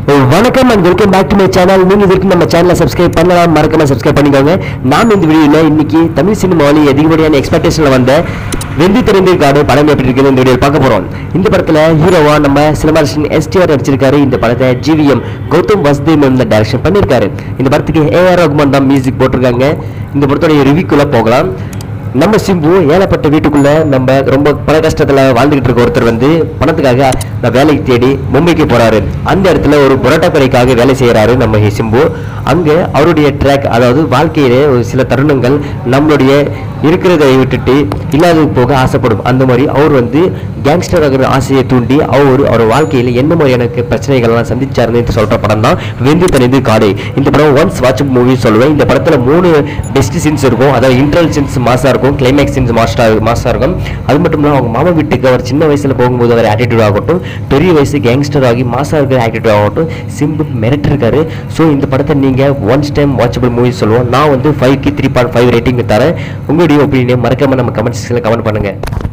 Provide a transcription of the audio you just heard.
வணக்கம் and welcome back to my channel நீங்க இது வரைக்கும் நம்ம சேனலை சப்ஸ்கிரைப் பண்ணலாம் மறக்காம சப்ஸ்கிரைப் பண்ணிக்கோங்க நாம் இந்த வீடியோல இன்னைக்கு தமிழ் சினிமாவில் அதிகப்படியான எக்ஸ்பெக்டேஷன்ல வந்த வெந்தி தெரிந்து காடு படம் எப்படி இருக்குது இந்த வீடியோ பார்க்க போறோம் இந்த படத்துல ஹீரோவா நம்ம சினிமாலிஸ்டன் எஸ்டிஆர் நடிச்சிருக்காரு இந்த படத்தை ஜிவிஎம் கௌதம் வசுதேவ் மேம் தான் டைரக்ஷன் பண்ணியிருக்காரு இந்த படத்துக்கு ஏஆர் ரகுமான் தான் மியூசிக் போட்டிருக்காங்க இந்த படத்தோட ரிவ்யூக்குள்ள போகலாம் நம்ம சிம்பு ஏழப்பட்ட வீட்டுக்குள்ள நம்ம ரொம்ப பல கஷ்டத்துல வாழ்ந்துகிட்டு இருக்க ஒருத்தர் வந்து பணத்துக்காக நான் வேலைக்கு தேடி மும்பைக்கு போறாரு அந்த இடத்துல ஒரு புரோட்டா கடைக்காக வேலை செய்யறாரு நம்ம சிம்பு அங்க அவருடைய ட்ராக் அதாவது வாழ்க்கையில ஒரு சில தருணங்கள் நம்மளுடைய இருக்கிறதை விட்டுட்டு இல்லாதது போக ஆசைப்படும் அந்த மாதிரி அவர் வந்து கேங்ஸ்டர் ஆகிற ஆசையை தூண்டி அவர் அவர் வாழ்க்கையில் என்ன மாதிரியான பிரச்சனைகள்லாம் சந்திச்சாருன்னு சொல்ற படம் தான் வெந்து தனிந்து காடை இந்த படம் ஒன்ஸ் வாட்ச் மூவி சொல்லுவேன் இந்த படத்துல மூணு பெஸ்ட் சீன்ஸ் இருக்கும் அதாவது இன்டர்வல் சீன்ஸ் மாசா இருக்கும் கிளைமேக்ஸ் சீன்ஸ் மாஸ்டா மாசா இருக்கும் அது மட்டும் இல்லாமல் அவங்க மாமா வீட்டுக்கு அவர் சின்ன வயசுல போகும்போது அவர் ஆட்டிடியூட் ஆகட்டும் பெரிய வயசு கேங்ஸ்டர் ஆகி மாசா இருக்கிற ஆட்டிடியூட் ஆகட்டும் சிம்பு மிரட்டிருக்காரு ஸோ இந்த படத்தை நீங்க ஒன்ஸ் டைம் வாட்சபிள் மூவி சொல்லுவோம் நான் வந்து ஃபைவ்க்கு த்ரீ பாயிண்ட் ஃபைவ் ரேட்டிங் தரேன் உங்களுடைய ஒப்பீனியன் மறக்காம நம்ம கமெண்ட் செக்ஷனில் கமெண்ட் பண்ணுங்க